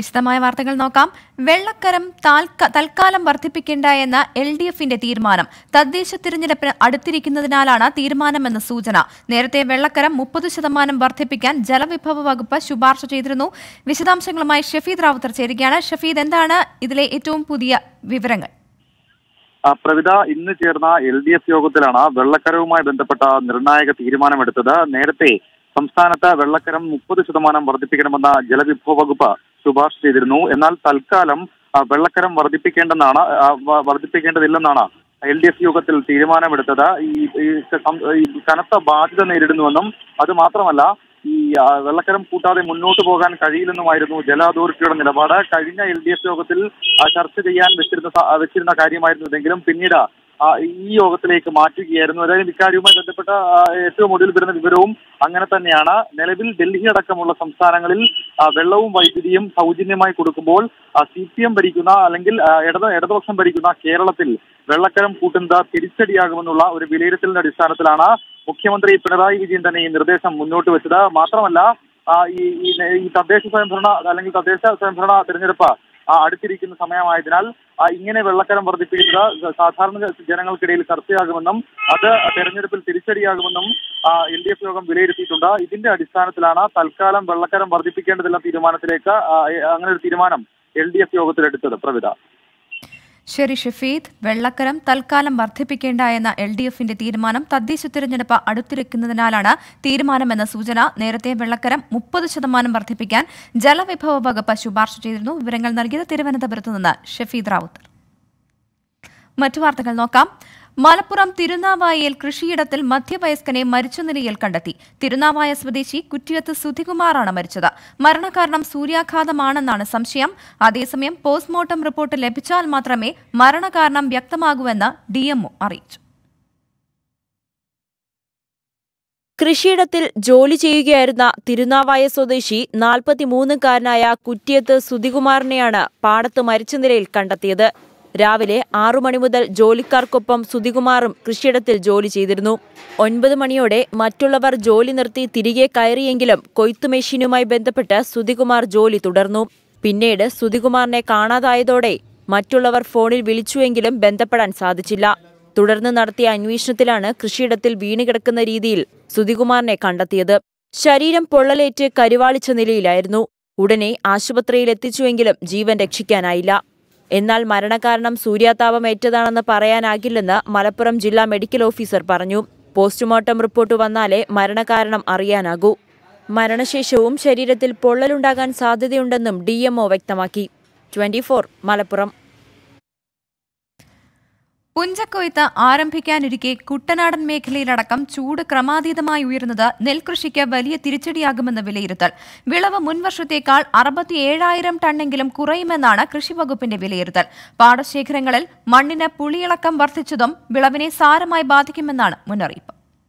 വിശദമായ വാർത്തകൾ നോക്കാം വെള്ളക്കരം താൽക്ക- തൽക്കാലം വർദ്ധിപ്പിക്കേണ്ട എന്ന എൽ ഡി എഫിന്റെ തീരുമാനം തദ്ദേശ തിരഞ്ഞെടുപ്പിന് അടുത്തിരിക്കുന്നതിനാലാണ് തീരുമാനമെന്ന് സൂചന നേരത്തെ വെള്ളക്കരം മുപ്പത് ശതമാനം വർദ്ധിപ്പിക്കാൻ ജലവിഭവ വകുപ്പ് ശുപാർശ ചെയ്തിരുന്നു വിശദാംശങ്ങളുമായി ഷഫീദ് റാവുത്തർ ചേരുകയാണ് ഷഫീദ് എന്താണ് ഇതിലെ ഏറ്റവും പുതിയ വിവരങ്ങൾ ആ, പ്രവിത ഇന്ന് ചേർന്ന എൽ ഡി എഫ് യോഗത്തിലാണ് വെള്ളക്കരവുമായി ബന്ധപ്പെട്ട നിർണായക തീരുമാനമെടുത്തത് നേരത്തെ സംസ്ഥാനത്ത് വെള്ളക്കരം മുപ്പത് ശതമാനം വർദ്ധിപ്പിക്കണമെന്ന ജലവിഭവ വകുപ്പ് ശുപാർശ ചെയ്തിരുന്നു എന്നാൽ തൽക്കാലം ആ, വെള്ളക്കരം വർദ്ധിപ്പിക്കേണ്ടെന്നാണ് ആ, വ- വർദ്ധിപ്പിക്കേണ്ടതില്ലെന്നാണ് എൽ ഡി എഫ് യോഗത്തിൽ തീരുമാനമെടുത്തത് ഈ ഈ സം- ഈ കനത്ത ബാധ്യത നേരിടുന്നുവെന്നും അത് മാത്രമല്ല ഈ ആ, വെള്ളക്കരം കൂട്ടാതെ മുന്നോട്ട് പോകാൻ കഴിയില്ലെന്നുമായിരുന്നു ജല അതോറിറ്റിയുടെ നിലപാട് കഴിഞ്ഞ എൽ ഡി എഫ് യോഗത്തിൽ ആ, ചർച്ച ചെയ്യാൻ വെച്ചിരുന്ന സ- ആ, വെച്ചിരുന്ന കാര്യമായിരുന്നു ഇതെങ്കിലും പിന്നീട് ആ, ഈ യോഗത്തിലേക്ക് മാറ്റുകയായിരുന്നു അതായത് ഇക്കാര്യവുമായി ബന്ധപ്പെട്ട ആ, ഏറ്റവും ഒടുവിൽ വരുന്ന വിവരവും അങ്ങനെ തന്നെയാണ് നിലവിൽ ഡൽഹി അടക്കമുള്ള സംസ്ഥാനങ്ങളിൽ ആ, വെള്ളവും വൈദ്യുതിയും സൗജന്യമായി കൊടുക്കുമ്പോൾ സി പി എം ഭരിക്കുന്ന അല്ലെങ്കിൽ ആ, ഇടത് ഇടതുപക്ഷം ഭരിക്കുന്ന കേരളത്തിൽ വെള്ളക്കരം കൂട്ടുന്നത് തിരിച്ചടിയാകുമെന്നുള്ള ഒരു വിലയിരുത്തലിന്റെ അടിസ്ഥാനത്തിലാണ് മുഖ്യമന്ത്രി പിണറായി വിജയൻ തന്നെ ഈ നിർദ്ദേശം മുന്നോട്ട് വെച്ചത് മാത്രമല്ല ആ, ഈ ഈ- ഈ തദ്ദേശ സ്വയംഭരണ അല്ലെങ്കിൽ തദ്ദേശ സ്വയംഭരണ തെരഞ്ഞെടുപ്പ് ആ, അടുത്തിരിക്കുന്ന സമയമായതിനാൽ ആ, ഇങ്ങനെ വെള്ളക്കരം വർദ്ധിപ്പിക്കുന്നത് സാധാരണ ജനങ്ങൾക്കിടയിൽ ചർച്ചയാകുമെന്നും അത് തെരഞ്ഞെടുപ്പിൽ തിരിച്ചടിയാകുമെന്നും എൽ ഡി എഫ് യോഗം വിലയിരുത്തിയിട്ടുണ്ട് ഇതിന്റെ അടിസ്ഥാനത്തിലാണ് തൽക്കാലം വെള്ളക്കരം വർദ്ധിപ്പിക്കേണ്ടതില്ല തീരുമാനത്തിലേക്ക് ആ, അങ്ങനെ ഒരു തീരുമാനം എൽ ഡി എഫ് യോഗത്തിലെടുത്തത് പ്രവിധ ശരി ഷഫീദ് വെള്ളക്കരം തൽക്കാലം വർദ്ധിപ്പിക്കേണ്ട എന്ന എൽ ഡി എഫിന്റെ തീരുമാനം തദ്ദേശ തിരഞ്ഞെടുപ്പ് അടുത്തിരിക്കുന്നതിനാലാണ് തീരുമാനമെന്ന സൂചന നേരത്തെ വെള്ളക്കരം മുപ്പത് ശതമാനം വർദ്ധിപ്പിക്കാൻ ജലവിഭവ വകുപ്പ് ശുപാർശ ചെയ്തിരുന്നു വിവരങ്ങൾ നൽകിയത് തിരുവനന്തപുരത്ത് നിന്ന് ഷഫീദ് റാവുത്തർ മറ്റു വാർത്തകൾ നോക്കാം മലപ്പുറം തിരുനാവായയിൽ കൃഷിയിടത്തിൽ മധ്യവയസ്കനെ മരിച്ച നിലയിൽ കണ്ടെത്തി തിരുനാവായ സ്വദേശി കുറ്റിയത്ത് സുധികുമാറാണ് മരിച്ചത് മരണകാരണം സൂര്യാഘാതമാണെന്നാണ് സംശയം അതേസമയം പോസ്റ്റ്മോർട്ടം റിപ്പോർട്ട് ലഭിച്ചാൽ മാത്രമേ മരണകാരണം വ്യക്തമാകൂവെന്ന് ഡിഎംഒ അറിയിച്ചു കൃഷിയിടത്തിൽ ജോലി ചെയ്യുകയായിരുന്ന തിരുനാവായ സ്വദേശി നാൽപ്പത്തിമൂന്നുകാരനായ കുറ്റിയത്ത് സുധികുമാറിനെയാണ് പാടത്ത് മരിച്ച നിലയിൽ കണ്ടെത്തിയത് രാവിലെ ആറു മണി മുതൽ ജോലിക്കാർക്കൊപ്പം സുധികുമാറും കൃഷിയിടത്തിൽ ജോലി ചെയ്തിരുന്നു ഒൻപത് മണിയോടെ മറ്റുള്ളവർ ജോലി നിർത്തി തിരികെ കയറിയെങ്കിലും കൊയ്ത്തു മെഷീനുമായി ബന്ധപ്പെട്ട് സുധികുമാർ ജോലി തുടർന്നു പിന്നീട് സുധികുമാറിനെ കാണാതായതോടെ മറ്റുള്ളവർ ഫോണിൽ വിളിച്ചുവെങ്കിലും ബന്ധപ്പെടാൻ സാധിച്ചില്ല തുടർന്ന് നടത്തിയ അന്വേഷണത്തിലാണ് കൃഷിയിടത്തിൽ വീണുകിടക്കുന്ന രീതിയിൽ സുധികുമാറിനെ കണ്ടെത്തിയത് ശരീരം പൊള്ളലേറ്റ് കരുവാളിച്ച നിലയിലായിരുന്നു ഉടനെ ആശുപത്രിയിൽ എത്തിച്ചുവെങ്കിലും ജീവൻ രക്ഷിക്കാനായില്ല എന്നാൽ മരണകാരണം സൂര്യാതാപമേറ്റതാണെന്ന് പറയാനാകില്ലെന്ന് മലപ്പുറം ജില്ലാ മെഡിക്കൽ ഓഫീസർ പറഞ്ഞു പോസ്റ്റ്മോർട്ടം റിപ്പോർട്ട് വന്നാലേ മരണകാരണം അറിയാനാകൂ മരണശേഷവും ശരീരത്തിൽ പൊള്ളലുണ്ടാകാൻ സാധ്യതയുണ്ടെന്നും ഡിഎംഒ വ്യക്തമാക്കി ട്വന്റി മലപ്പുറം പുഞ്ചക്കൊയ്ത്ത് ആരംഭിക്കാനിരിക്കെ കുട്ടനാടൻ മേഖലയിലടക്കം ചൂട് ക്രമാതീതമായി ഉയരുന്നത് നെൽകൃഷിക്ക് വലിയ തിരിച്ചടിയാകുമെന്ന് വിലയിരുത്തൽ വിളവ് മുൻവർഷത്തേക്കാൾ അറുപത്തിയേഴായിരം ടണ്ണെങ്കിലും കുറയുമെന്നാണ് കൃഷിവകുപ്പിന്റെ വിലയിരുത്തൽ പാടശേഖരങ്ങളിൽ മണ്ണിന് പുളിയിളക്കം വർദ്ധിച്ചതും വിളവിനെ സാരമായി ബാധിക്കുമെന്നാണ് മുന്നറിയിപ്പ്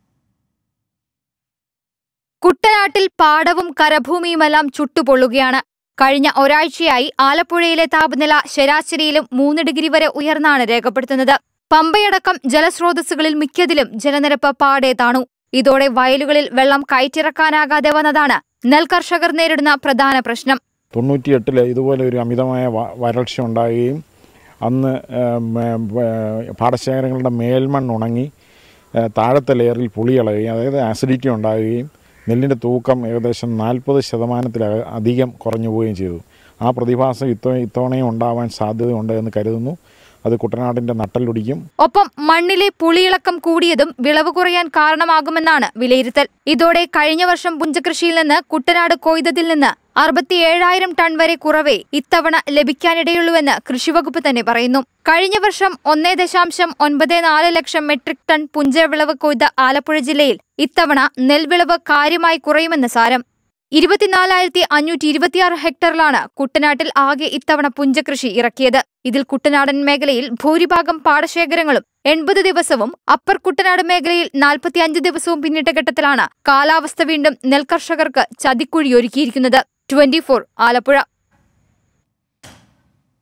കുട്ടനാട്ടിൽ പാടവും കരഭൂമിയുമെല്ലാം ചുട്ടുപൊള്ളുകയാണ് കഴിഞ്ഞ ഒരാഴ്ചയായി ആലപ്പുഴയിലെ താപനില ശരാശരിയിലും മൂന്ന് ഡിഗ്രി വരെ ഉയർന്നാണ് രേഖപ്പെടുത്തുന്നത് പമ്പയടക്കം ജലസ്രോതസ്സുകളിൽ മിക്കതിലും ജലനിരപ്പ് പാടെ താണു ഇതോടെ വയലുകളിൽ വെള്ളം കയറ്റിറക്കാനാകാതെ വന്നതാണ് നെൽകർഷകർ നേരിടുന്ന പ്രധാന പ്രശ്നം തൊണ്ണൂറ്റിയെട്ടിൽ ഇതുപോലെ ഒരു അമിതമായ വ- വരൾച്ച ഉണ്ടാകുകയും അന്ന് ഏം, ഏം, ഏ, പാടശേഖരങ്ങളുടെ മേൽമണ്ണ് ഉണങ്ങി ഏ, താഴത്തെ ലെയറിൽ പുളിയിളകുകയും അതായത് ആസിഡിറ്റി ഉണ്ടാകുകയും നെല്ലിൻ്റെ തൂക്കം ഏകദേശം നാൽപ്പത് ശതമാനത്തിൽ അധികം കുറഞ്ഞു പോവുകയും ചെയ്തു ആ പ്രതിഭാസം ഇത്ത ഇത്തവണയും ഉണ്ടാവാൻ സാധ്യതയുണ്ട് എന്ന് കരുതുന്നു അത് കുട്ടനാടിൻ്റെ നട്ടലൊടിക്കും ഒപ്പം മണ്ണിലെ പുളിയിളക്കം കൂടിയതും വിളവ് കുറയാൻ കാരണമാകുമെന്നാണ് വിലയിരുത്തൽ ഇതോടെ കഴിഞ്ഞ വർഷം പുഞ്ചകൃഷിയിൽ നിന്ന് കുട്ടനാട് കൊയ്തതിൽ നിന്ന് അറുപത്തിയേഴായിരം ടൺ വരെ കുറവേ ഇത്തവണ ലഭിക്കാനിടയുള്ളൂവെന്ന് കൃഷിവകുപ്പ് തന്നെ പറയുന്നു കഴിഞ്ഞ വർഷം ഒന്നേ ദശാംശം ഒൻപത് നാല് ലക്ഷം മെട്രിക് ടൺ പുഞ്ച വിളവ് കൊയ്ത ആലപ്പുഴ ജില്ലയിൽ ഇത്തവണ നെൽവിളവ് കാര്യമായി കുറയുമെന്ന് സാരം ഇരുപത്തിനാലായിരത്തി അഞ്ഞൂറ്റി ഇരുപത്തിയാറ് ഹെക്ടറിലാണ് കുട്ടനാട്ടിൽ ആകെ ഇത്തവണ പുഞ്ചകൃഷി ഇറക്കിയത് ഇതിൽ കുട്ടനാടൻ മേഖലയിൽ ഭൂരിഭാഗം പാടശേഖരങ്ങളും എൺപത് ദിവസവും അപ്പർ കുട്ടനാട് മേഖലയിൽ നാൽപ്പത്തിയഞ്ച് ദിവസവും പിന്നിട്ട ഘട്ടത്തിലാണ് കാലാവസ്ഥ വീണ്ടും നെൽകർഷകർക്ക് ചതിക്കുഴിയൊരുക്കിയിരിക്കുന്നത് twenty four Alappuzha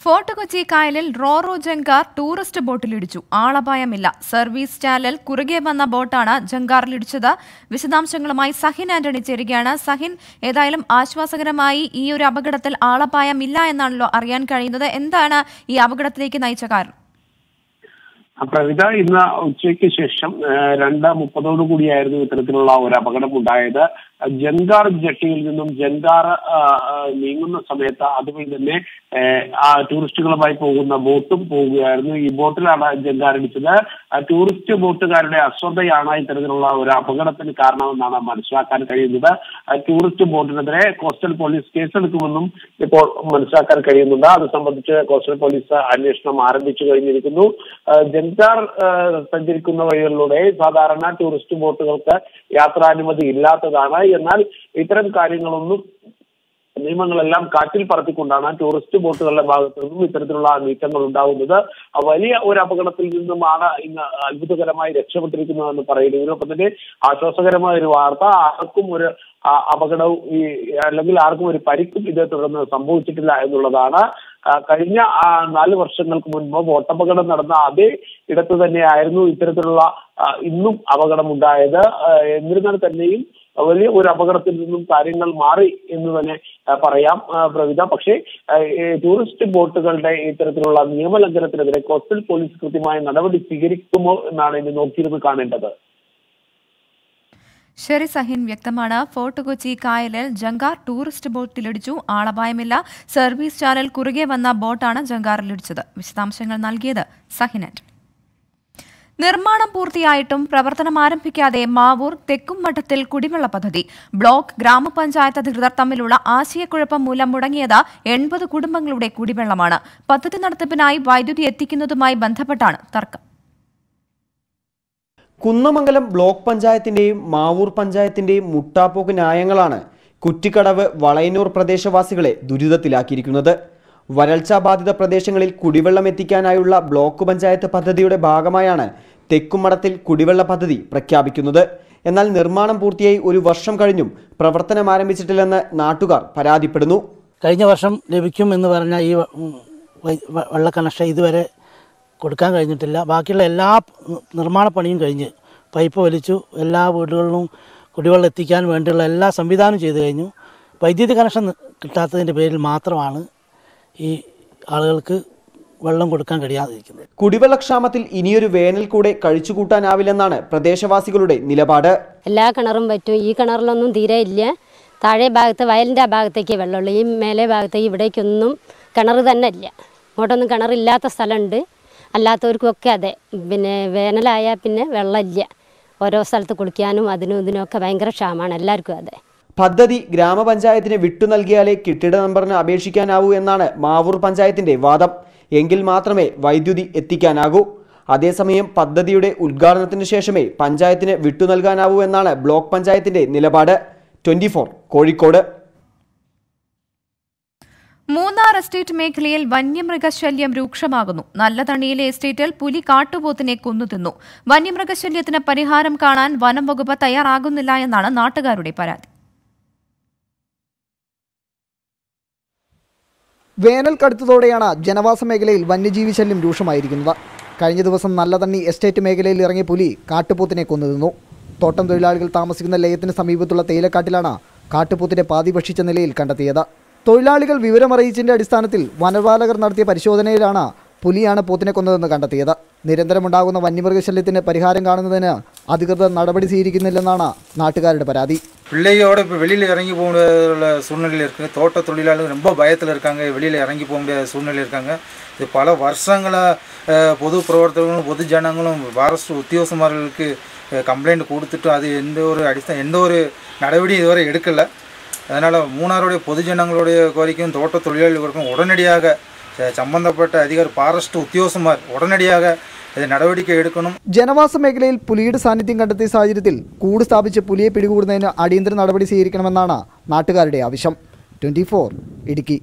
fort Kochi കായലിൽ റോറോ ജങ്കാർ ടൂറിസ്റ്റ് ബോട്ടിലിടിച്ചു ആളപായമില്ല സർവീസ് ചാനൽ കുറുകെ വന്ന ബോട്ടാണ് ജങ്കാറിലിടിച്ചത് വിശദാംശങ്ങളുമായി സഹിൻ ആന്റണി ചേരുകയാണ് സഹിൻ ഏതായാലും ആശ്വാസകരമായി ഈ ഒരു അപകടത്തിൽ ആളപായമില്ല എന്നാണല്ലോ അറിയാൻ കഴിയുന്നത് എന്താണ് ഈ അപകടത്തിലേക്ക് നയിച്ച കാരണം പ്രവിത ഇന്ന് ഉച്ചയ്ക്ക് ശേഷം ഏഹ്, രണ്ട് മുപ്പതോടു കൂടിയായിരുന്നു ഇത്തരത്തിലുള്ള ഒരു അപകടം ഉണ്ടായത് ജങ്കാർ ജട്ടിയിൽ നിന്നും ജങ്കാർ ആ, ആ, നീങ്ങുന്ന സമയത്ത് അതുവഴി തന്നെ ഏഹ്, ആ ടൂറിസ്റ്റുകളുമായി പോകുന്ന ബോട്ടും പോവുകയായിരുന്നു ഈ ബോട്ടിലാണ് ജങ്കാർ ഇടിച്ചത് ആ ടൂറിസ്റ്റ് ബോട്ടുകാരുടെ അശ്രദ്ധയാണ് ഇത്തരത്തിലുള്ള ഒരു അപകടത്തിന് കാരണമെന്നാണ് മനസ്സിലാക്കാൻ കഴിയുന്നത് ആ ടൂറിസ്റ്റ് ബോട്ടിനെതിരെ കോസ്റ്റൽ പോലീസ് കേസെടുക്കുമെന്നും ഇപ്പോൾ മനസ്സിലാക്കാൻ കഴിയുന്നുണ്ട് അത് സംബന്ധിച്ച് കോസ്റ്റൽ പോലീസ് അന്വേഷണം ആരംഭിച്ചു കഴിഞ്ഞിരിക്കുന്നു ആ, ജങ്കാർ ആ, സഞ്ചരിക്കുന്ന വഴികളിലൂടെ സാധാരണ ടൂറിസ്റ്റ് ബോട്ടുകൾക്ക് യാത്രാനുമതി ഇല്ലാത്തതാണ് എന്നാൽ ഇത്തരം കാര്യങ്ങളൊന്നും നിയമങ്ങളെല്ലാം കാറ്റിൽ പറത്തിക്കൊണ്ടാണ് ടൂറിസ്റ്റ് ബോട്ടുകളുടെ ഭാഗത്തു നിന്നും ഇത്തരത്തിലുള്ള നീക്കങ്ങൾ ഉണ്ടാകുന്നത് ആ വലിയ ഒരു അപകടത്തിൽ നിന്നുമാണ് ഇന്ന് അത്ഭുതകരമായി രക്ഷപ്പെട്ടിരിക്കുന്നതെന്ന് പറയുന്നത് ഒപ്പം തന്നെ ആശ്വാസകരമായ ഒരു വാർത്ത ആർക്കും ഒരു ആ, അപകടവും ഈ അല്ലെങ്കിൽ ആർക്കും ഒരു പരിക്കും ഇതേ തുടർന്ന് സംഭവിച്ചിട്ടില്ല എന്നുള്ളതാണ് ആ, കഴിഞ്ഞ ആ, നാല് വർഷങ്ങൾക്ക് മുൻപ് ബോട്ടപകടം നടന്ന അതേ ഇടത്ത് തന്നെയായിരുന്നു ഇത്തരത്തിലുള്ള ആ, ഇന്നും അപകടം ഉണ്ടായത് ആ, എന്നിരുന്നാൽ തന്നെയും വലിയ ഒരു അപകടത്തിൽ നിന്നും കാര്യങ്ങൾ മാറി എന്ന് തന്നെ ആ, പറയാം ആ, പ്രവിത പക്ഷേ ആ, ഈ ടൂറിസ്റ്റ് ബോട്ടുകളുടെ ഇത്തരത്തിലുള്ള നിയമലംഘനത്തിനെതിരെ കോസ്റ്റൽ പോലീസ് കൃത്യമായ നടപടി സ്വീകരിക്കുമോ എന്നാണ് ഇനി നോക്കിയിരുന്ന് കാണേണ്ടത് ശരി സഹിൻ വ്യക്തമാണ് ഫോർട്ട് കൊച്ചി കായലിൽ ജങ്കാർ ടൂറിസ്റ്റ് ബോട്ടിലിടിച്ചു ആളപായമില്ല സർവീസ് ചാനൽ കുറുകെ വന്ന ബോട്ടാണ് ജങ്കാറിലിടിച്ചത് വിശദാംശങ്ങൾ നൽകിയത് സഹിൻ ആന്റണി നിർമ്മാണം പൂർത്തിയായിട്ടും പ്രവർത്തനം ആരംഭിക്കാതെ മാവൂർ തെക്കുംമഠത്തിൽ കുടിവെള്ള പദ്ധതി ബ്ലോക്ക് ഗ്രാമപഞ്ചായത്ത് അധികൃതർ തമ്മിലുള്ള ആശയക്കുഴപ്പം മൂലം മുടങ്ങിയത് എൺപത് കുടുംബങ്ങളുടെ കുടിവെള്ളമാണ് പദ്ധതി നടത്തിപ്പിനായി വൈദ്യുതി എത്തിക്കുന്നതുമായി ബന്ധപ്പെട്ടാണ് തർക്കം കുന്നമംഗലം ബ്ലോക്ക് പഞ്ചായത്തിന്റെയും മാവൂർ പഞ്ചായത്തിന്റെയും മുട്ടാപ്പോക്ക് ന്യായങ്ങളാണ് കുറ്റിക്കടവ് വളയന്നൂർ പ്രദേശവാസികളെ ദുരിതത്തിലാക്കിയിരിക്കുന്നത് വരൾച്ചാ ബാധിത പ്രദേശങ്ങളിൽ കുടിവെള്ളം എത്തിക്കാനായുള്ള ബ്ലോക്ക് പഞ്ചായത്ത് പദ്ധതിയുടെ ഭാഗമായാണ് തെക്കുമടത്തിൽ കുടിവെള്ള പദ്ധതി പ്രഖ്യാപിക്കുന്നത് എന്നാൽ നിർമ്മാണം പൂർത്തിയായി ഒരു വർഷം കഴിഞ്ഞും പ്രവർത്തനം ആരംഭിച്ചിട്ടില്ലെന്ന് നാട്ടുകാർ പരാതിപ്പെടുന്നു കഴിഞ്ഞ വർഷം ലഭിക്കും എന്ന് പറഞ്ഞ ഈ വ- ഉം വൈ- വ- വെള്ള കണക്ഷൻ ഇതുവരെ കൊടുക്കാൻ കഴിഞ്ഞിട്ടില്ല ബാക്കിയുള്ള എല്ലാ ഉം, നിർമ്മാണ പണിയും കഴിഞ്ഞ് പൈപ്പ് വലിച്ചു എല്ലാ വീടുകളിലും കുടിവെള്ളം എത്തിക്കാൻ വേണ്ടിയുള്ള എല്ലാ സംവിധാനവും ചെയ്തു കഴിഞ്ഞു വൈദ്യുതി കണക്ഷൻ കിട്ടാത്തതിൻ്റെ പേരിൽ മാത്രമാണ് ഈ ആളുകൾക്ക് വെള്ളം കൊടുക്കാൻ കഴിയാതിരിക്കുന്നത് കുടിവെള്ളക്ഷാമത്തിൽ ഇനിയൊരു വേനൽ കൂടെ കഴിച്ചുകൂട്ടാനാവില്ലെന്നാണ് പ്രദേശവാസികളുടെ നിലപാട് എല്ലാ കിണറും പറ്റും ഈ കിണറിലൊന്നും തീരെ ഇല്ല താഴെ ഭാഗത്ത് വയലിൻ്റെ ആ ഭാഗത്തേക്ക് വെള്ളമുള്ളൂ ഈ മേലെ ഭാഗത്തേക്ക് ഇവിടേക്കൊന്നും കിണർ തന്നെ ഇല്ല ഇങ്ങോട്ടൊന്നും കിണറില്ലാത്ത സ്ഥലമുണ്ട് അല്ലാത്തവർക്കൊക്കെ അതെ പിന്നെ വേനലായാൽ പിന്നെ വെള്ളമില്ല ഓരോ സ്ഥലത്ത് കുളിക്കാനും അതിനും ഇതിനുമൊക്കെ ഭയങ്കര ക്ഷാമമാണ് എല്ലാവർക്കും അതെ പദ്ധതി ഗ്രാമപഞ്ചായത്തിന് വിട്ടു നൽകിയാലേ കെട്ടിട നമ്പറിന് അപേക്ഷിക്കാനാവൂ എന്നാണ് മാവൂർ പഞ്ചായത്തിന്റെ വാദം എങ്കിൽ മാത്രമേ വൈദ്യുതി എത്തിക്കാനാകൂ അതേസമയം പദ്ധതിയുടെ ഉദ്ഘാടനത്തിന് ശേഷമേ പഞ്ചായത്തിന് വിട്ടു നൽകാനാവൂ എന്നാണ് ബ്ലോക്ക് പഞ്ചായത്തിന്റെ നിലപാട് ട്വന്റി കോഴിക്കോട് മൂന്നാർ എസ്റ്റേറ്റ് മേഖലയിൽ വന്യമൃഗശല്യം രൂക്ഷമാകുന്നു നല്ലതണിയിലെ എസ്റ്റേറ്റിൽ പുലി കാട്ടുപോത്തിനെ കൊന്നുതിന്നു വന്യമൃഗശല്യത്തിന് പരിഹാരം കാണാൻ വനം വകുപ്പ് തയ്യാറാകുന്നില്ല എന്നാണ് നാട്ടുകാരുടെ പരാതി വേനൽ കടുത്തതോടെയാണ് ജനവാസ മേഖലയിൽ വന്യജീവി ശല്യം രൂക്ഷമായിരിക്കുന്നത് കഴിഞ്ഞ ദിവസം നല്ലതണ്ണി എസ്റ്റേറ്റ് മേഖലയിൽ ഇറങ്ങിയ പുലി കാട്ടുപോത്തിനെ കൊന്നുതിന്നു തോട്ടം തൊഴിലാളികൾ താമസിക്കുന്ന ലയത്തിന് സമീപത്തുള്ള തേയിലക്കാട്ടിലാണ് കാട്ടുപോത്തിനെ പാതി ഭക്ഷിച്ച നിലയിൽ കണ്ടെത്തിയത് തൊഴിലാളികൾ വിവരമറിയിച്ചതിന്റെ അടിസ്ഥാനത്തിൽ വനപാലകർ നടത്തിയ പരിശോധനയിലാണ് പുലിയാണ് പോത്തിനെ കൊന്നതെന്ന് കണ്ടെത്തിയത് നിരന്തരമുണ്ടാകുന്ന വന്യമൃഗശല്യത്തിന് പരിഹാരം കാണുന്നതിന് അധികൃതർ നടപടി സ്വീകരിക്കുന്നില്ലെന്നാണ് നാട്ടുകാരുടെ പരാതി பிள்ளையோட இப்போ வெளியில் இறங்கி போக முடியாத சூழ்நிலையில் இருக்குது தோட்ட தொழிலாளர்கள் ரொம்ப பயத்தில் இருக்காங்க வெளியில் இறங்கி போக முடியாத சூழ்நிலை இருக்காங்க இது பல வருஷங்களாக பொது பிரவர்த்தகர்களும் பொது ஜனங்களும் ஃபாரஸ்ட் உத்தியோகஸ்தர்களுக்கு கம்ப்ளைண்ட் கொடுத்துட்டு அது எந்த ஒரு அடிஸ்தான் எந்த ஒரு நடவடிக்கையும் இதுவரை எடுக்கலை அதனால் மூணாருடைய பொதுஜனங்களுடைய கோரிக்கையும் தோட்ட தொழிலாளர்களுக்கும் உடனடியாக ச- சம்பந்தப்பட்ட அதிகாரி ஃபாரஸ்ட் உத்தியோகஸ்தமார் உடனடியாக இது நடவடிக்கை எடுக்கணும் ജനവാസ മേഖലയിൽ പുലിയുടെ സാന്നിധ്യം കണ്ടെത്തിയ സാഹചര്യത്തിൽ കൂട് സ്ഥാപിച്ച് പുലിയെ പിടികൂടുന്നതിന് അടിയന്തര നടപടി സ്വീകരിക്കണമെന്നാണ് നാട്ടുകാരുടെ ആവശ്യം ട്വന്റി ഇടുക്കി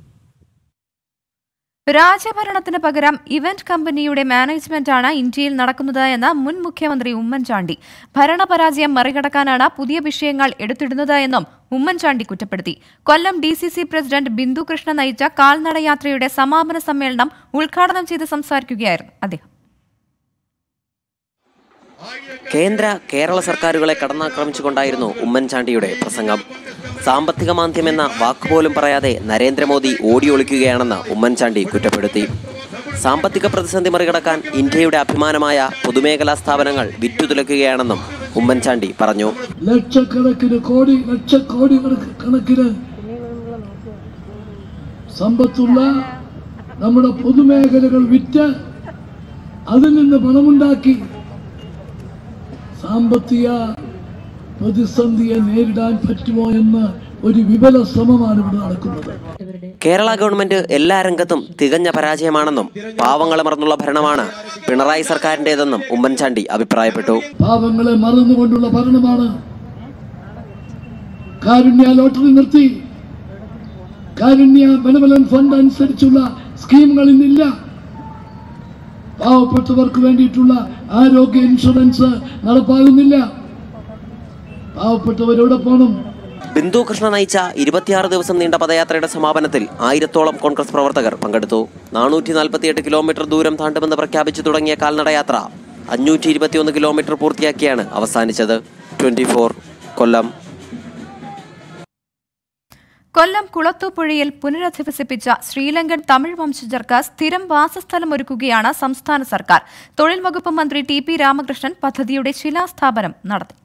രാജഭരണത്തിന് പകരം ഇവന്റ് കമ്പനിയുടെ മാനേജ്മെന്റാണ് ഇന്ത്യയിൽ നടക്കുന്നത് എന്ന് മുൻ മുഖ്യമന്ത്രി ഉമ്മൻചാണ്ടി ഭരണപരാജയം മറികടക്കാനാണ് പുതിയ വിഷയങ്ങൾ എടുത്തിടുന്നത് എന്നും ഉമ്മൻചാണ്ടി കുറ്റപ്പെടുത്തി Kollam D C C president Bindu Krishna നയിച്ച കാൽനട യാത്രയുടെ സമാപന സമ്മേളനം ഉദ്ഘാടനം ചെയ്ത് സംസാരിക്കുകയായിരുന്നു അദ്ദേഹം കേന്ദ്ര കേരള സർക്കാരുകളെ കടന്നാക്രമിച്ചുകൊണ്ടായിരുന്നു ഉമ്മൻചാണ്ടിയുടെ പ്രസംഗം സാമ്പത്തിക മാന്ദ്യം എന്ന വാക്കുപോലും പറയാതെ നരേന്ദ്രമോദി ഓടിയൊളിക്കുകയാണെന്ന് ഉമ്മൻചാണ്ടി കുറ്റപ്പെടുത്തി സാമ്പത്തിക പ്രതിസന്ധി മറികടക്കാൻ ഇന്ത്യയുടെ അഭിമാനമായ പൊതുമേഖലാ സ്ഥാപനങ്ങൾ വിറ്റുതുലയ്ക്കുകയാണെന്നും ഉമ്മൻചാണ്ടി പറഞ്ഞു ലക്ഷക്കണക്കിന് കോടി ലക്ഷക്കോടി കണക്കിന് സമ്പത്തുള്ള നമ്മുടെ പൊതുമേഖലകൾ വിറ്റ് അതിൽ നിന്ന് പണമുണ്ടാക്കി സാമ്പത്തിക പ്രതിസന്ധിയെ നേരിടാൻ പറ്റുമോ എന്ന ഒരു വിപുല ശ്രമമാണ് ഇവിടെ നടക്കുന്നത് കേരള ഗവൺമെന്റ് എല്ലാ രംഗത്തും തികഞ്ഞ പരാജയമാണെന്നും പാവങ്ങളെ മറന്നുള്ള ഭരണമാണ് പിണറായി സർക്കാരിന്റേതെന്നും ഉമ്മൻചാണ്ടി അഭിപ്രായപ്പെട്ടു പാവങ്ങളെ മറന്നുകൊണ്ടുള്ള ഭരണമാണ് കാരുണ്യ ലോട്ടറി നിർത്തി കാരുണ്യ ബെനവലൻ ഫണ്ട് അനുസരിച്ചുള്ള സ്കീമുകൾ ഇന്നില്ല പാവപ്പെട്ടവർക്ക് വേണ്ടിയിട്ടുള്ള ആരോഗ്യ ഇൻഷുറൻസ് നടപ്പാകുന്നില്ല പാവപ്പെട്ടവരോടെ പോണം ബിന്ദു കൃഷ്ണ നയിച്ച ഇരുപത്തിയാറ് ദിവസം നീണ്ട പദയാത്രയുടെ സമാപനത്തിൽ ആയിരത്തോളം കോൺഗ്രസ് പ്രവർത്തകർ പങ്കെടുത്തു നാനൂറ്റി നാൽപ്പത്തിയെട്ട് കിലോമീറ്റർ ദൂരം താണ്ടുമെന്ന് പ്രഖ്യാപിച്ചു തുടങ്ങിയ കാൽനടയാത്ര അഞ്ഞൂറ്റി ഇരുപത്തിയൊന്ന് കിലോമീറ്റർ പൂർത്തിയാക്കിയാണ് അവസാനിച്ചത് ട്വന്റി കൊല്ലം കൊല്ലം കുളത്തൂപ്പുഴയിൽ പുനരധിവസിപ്പിച്ച ശ്രീലങ്കൻ തമിഴ് വംശജർക്ക് സ്ഥിരം വാസസ്ഥലം ഒരുക്കുകയാണ് സംസ്ഥാന സർക്കാർ തൊഴിൽ വകുപ്പ് മന്ത്രി ടി പി രാമകൃഷ്ണൻ പദ്ധതിയുടെ ശിലാസ്ഥാപനം നടത്തി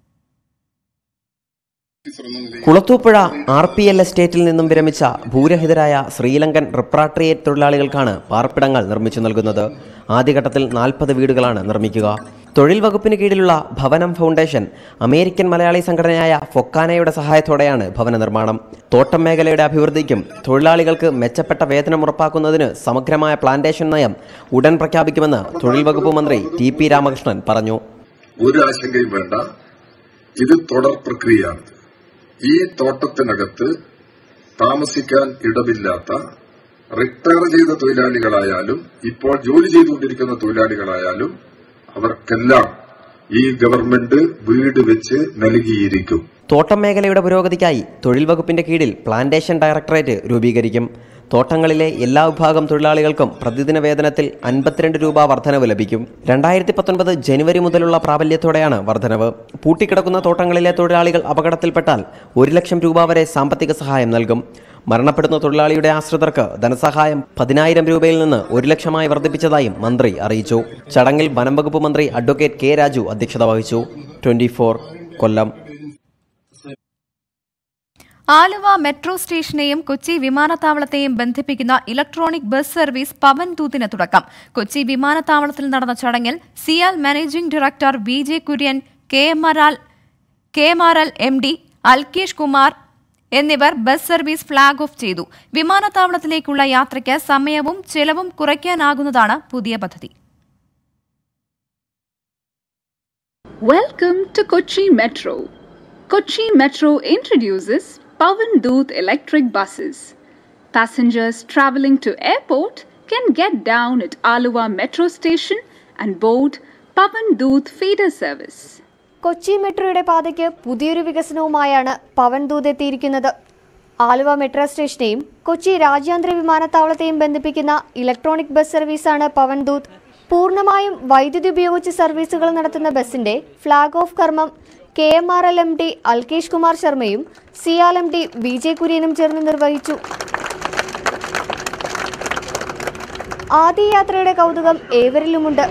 കുളത്തൂപ്പുഴ ആർ പി എൽ എസ്റ്റേറ്റിൽ നിന്നും വിരമിച്ച ഭൂരഹിതരായ ശ്രീലങ്കൻ റിപ്രാട്രിയേറ്റ് തൊഴിലാളികൾക്കാണ് പാർപ്പിടങ്ങൾ നിർമ്മിച്ചു നൽകുന്നത് ആദ്യഘട്ടത്തിൽ നാൽപ്പത് വീടുകളാണ് നിർമ്മിക്കുക തൊഴിൽ വകുപ്പിന് കീഴിലുള്ള ഭവനം ഫൗണ്ടേഷൻ അമേരിക്കൻ മലയാളി സംഘടനയായ ഫൊക്കാനയുടെ സഹായത്തോടെയാണ് ഭവന നിർമ്മാണം തോട്ടം മേഖലയുടെ അഭിവൃദ്ധിക്കും തൊഴിലാളികൾക്ക് മെച്ചപ്പെട്ട വേതനം ഉറപ്പാക്കുന്നതിന് സമഗ്രമായ പ്ലാന്റേഷൻ നയം ഉടൻ പ്രഖ്യാപിക്കുമെന്ന് തൊഴിൽ വകുപ്പ് മന്ത്രി ടി പി രാമകൃഷ്ണൻ പറഞ്ഞു ഒരു ആശങ്കയും വേണ്ട ഇത് തുടർ പ്രക്രിയയാണ് ഈ തോട്ടത്തിനകത്ത് താമസിക്കാൻ ഇടമില്ലാത്ത റിട്ടയർ ചെയ്ത തൊഴിലാളികളായാലും ഇപ്പോൾ ജോലി ചെയ്തുകൊണ്ടിരിക്കുന്ന തൊഴിലാളികളായാലും അവർക്കെല്ലാം ഈ ഗവൺമെന്റ് വീട് വെച്ച് നൽകിയിരിക്കും തോട്ടം മേഖലയുടെ പുരോഗതിക്കായി തൊഴിൽ വകുപ്പിന്റെ കീഴിൽ പ്ലാന്റേഷൻ ഡയറക്ടറേറ്റ് രൂപീകരിക്കും തോട്ടങ്ങളിലെ എല്ലാ വിഭാഗം തൊഴിലാളികൾക്കും പ്രതിദിന വേതനത്തിൽ അൻപത്തിരണ്ട് രൂപ വർധനവ് ലഭിക്കും രണ്ടായിരത്തി പത്തൊൻപത് ജനുവരി മുതലുള്ള പ്രാബല്യത്തോടെയാണ് വർധനവ് പൂട്ടിക്കിടക്കുന്ന തോട്ടങ്ങളിലെ തൊഴിലാളികൾ അപകടത്തിൽപ്പെട്ടാൽ ഒരു ലക്ഷം രൂപ വരെ സാമ്പത്തിക സഹായം നൽകും മരണപ്പെടുന്ന തൊഴിലാളിയുടെ ആശ്രിതർക്ക് ധനസഹായം പതിനായിരം രൂപയിൽ നിന്ന് ഒരു ലക്ഷമായി വർദ്ധിപ്പിച്ചതായും മന്ത്രി അറിയിച്ചു ചടങ്ങിൽ വനം വകുപ്പ് മന്ത്രി അഡ്വക്കേറ്റ് കെ രാജു അധ്യക്ഷത വഹിച്ചു ട്വന്റി കൊല്ലം ആലുവ മെട്രോ സ്റ്റേഷനെയും കൊച്ചി വിമാനത്താവളത്തെയും ബന്ധിപ്പിക്കുന്ന ഇലക്ട്രോണിക് ബസ് സർവീസ് പവൻ ദൂതിന് തുടക്കം കൊച്ചി വിമാനത്താവളത്തിൽ നടന്ന ചടങ്ങിൽ CIAL managing director V J Kurian K M R L K M R L M D Alkesh Kumar എന്നിവർ ബസ് സർവീസ് ഫ്ളാഗ് ഓഫ് ചെയ്തു വിമാനത്താവളത്തിലേക്കുള്ള യാത്രയ്ക്ക് സമയവും ചെലവും കുറയ്ക്കാനാകുന്നതാണ് പുതിയ പദ്ധതി Welcome to Kochi Metro. Kochi Metro introduces Pavan Doot electric buses. Passengers traveling to airport can get down at Aluva Metro Station and board Pavan Doot feeder service. Kochi മെട്രോയുടെ പാതയ്ക്ക് പുതിയൊരു വികസനവുമായാണ് പവൻ ദൂത് എത്തിയിരിക്കുന്നത് ആലുവ മെട്രോ സ്റ്റേഷനെയും കൊച്ചി രാജ്യാന്തര വിമാനത്താവളത്തെയും ബന്ധിപ്പിക്കുന്ന ഇലക്ട്രോണിക് ബസ് സർവീസാണ് പവൻ ദൂത് പൂർണ്ണമായും വൈദ്യുതി ഉപയോഗിച്ച് സർവീസുകൾ നടത്തുന്ന ബസിന്റെ ഫ്ളാഗ് ഓഫ് കർമ്മം K M R L M D Alkesh Kumar ശർമ്മയും CIAL M D V J കുര്യനും ചേർന്ന് നിർവഹിച്ചു ആദ്യ യാത്രയുടെ കൗതുകം ഏവരിലുമുണ്ട്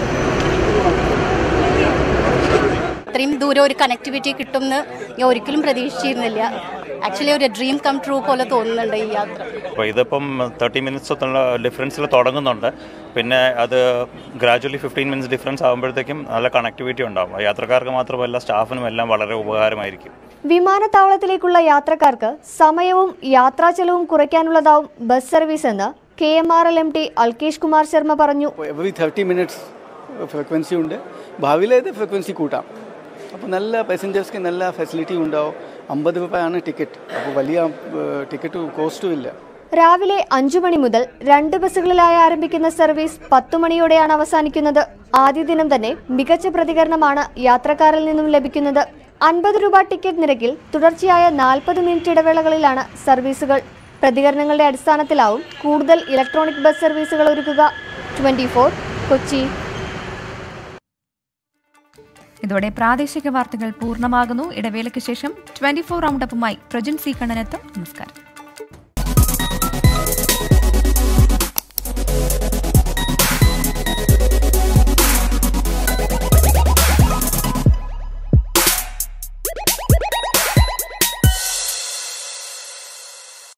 ഇത്രയും ദൂരം ഒരു കണക്ടിവിറ്റി കിട്ടുമെന്ന് ഞാൻ ഒരിക്കലും പ്രതീക്ഷിച്ചിരുന്നില്ല ആക്ച്വലി ഒരു ഡ്രീം കം ട്രൂ പോലെ തോന്നുന്നുണ്ട് ഈ യാത്ര അപ്പോൾ ഇതിപ്പം തേർട്ടി മിനിറ്റ്സത്തുള്ള ഡിഫറൻസിൽ തുടങ്ങുന്നുണ്ട് പിന്നെ അത് ഗ്രാജുവലി ഫിഫ്റ്റീൻ മിനിറ്റ്സ് ഡിഫറൻസ് ആകുമ്പോഴത്തേക്കും നല്ല കണക്ടിവിറ്റി ഉണ്ടാകും യാത്രക്കാർക്ക് മാത്രമല്ല സ്റ്റാഫിനും എല്ലാം വളരെ ഉപകാരമായിരിക്കും വിമാനത്താവളത്തിലേക്കുള്ള യാത്രക്കാർക്ക് സമയവും യാത്രാ ചെലവും കുറയ്ക്കാനുള്ളതാവും ബസ് സർവീസ് എന്ന് K M R L M T Alkesh Kumar Sharma പറഞ്ഞു എവറി തേർട്ടി മിനിറ്റ്സ് ഫ്രീക്വൻസി ഉണ്ട് ഭാവിയിൽ ഇത് ഫ്രീക്വൻസി കൂട്ടാം അപ്പോൾ നല്ല പാസഞ്ചേഴ്സ്ക്ക് നല്ല ഫെസിലിറ്റി ഉണ്ടാവും അമ്പത് രൂപയാണ് ടിക്കറ്റ് അപ്പോൾ വലിയ ടിക്കറ്റ് കോസ്റ്റും ഇല്ല രാവിലെ അഞ്ചു മണി മുതൽ രണ്ട് ബസ്സുകളിലായി ആരംഭിക്കുന്ന സർവീസ് പത്തു മണിയോടെയാണ് അവസാനിക്കുന്നത് ആദ്യ ദിനം തന്നെ മികച്ച പ്രതികരണമാണ് യാത്രക്കാരിൽ നിന്നും ലഭിക്കുന്നത് അൻപത് രൂപ ടിക്കറ്റ് നിരക്കിൽ തുടർച്ചയായ നാൽപ്പത് മിനിറ്റ് ഇടവേളകളിലാണ് സർവീസുകൾ പ്രതികരണങ്ങളുടെ അടിസ്ഥാനത്തിലാവും കൂടുതൽ ഇലക്ട്രോണിക് ബസ് സർവീസുകൾ ഒരുക്കുക ട്വന്റി കൊച്ചി ഇതോടെ പ്രാദേശിക വാർത്തകൾ പൂർണ്ണമാകുന്നു ഇടവേളയ്ക്ക് ശേഷം ട്വന്റി ഫോർ റൗണ്ടപ്പുമായി പ്രജിൻ സി കണ്ണനെത്തും നമസ്കാരം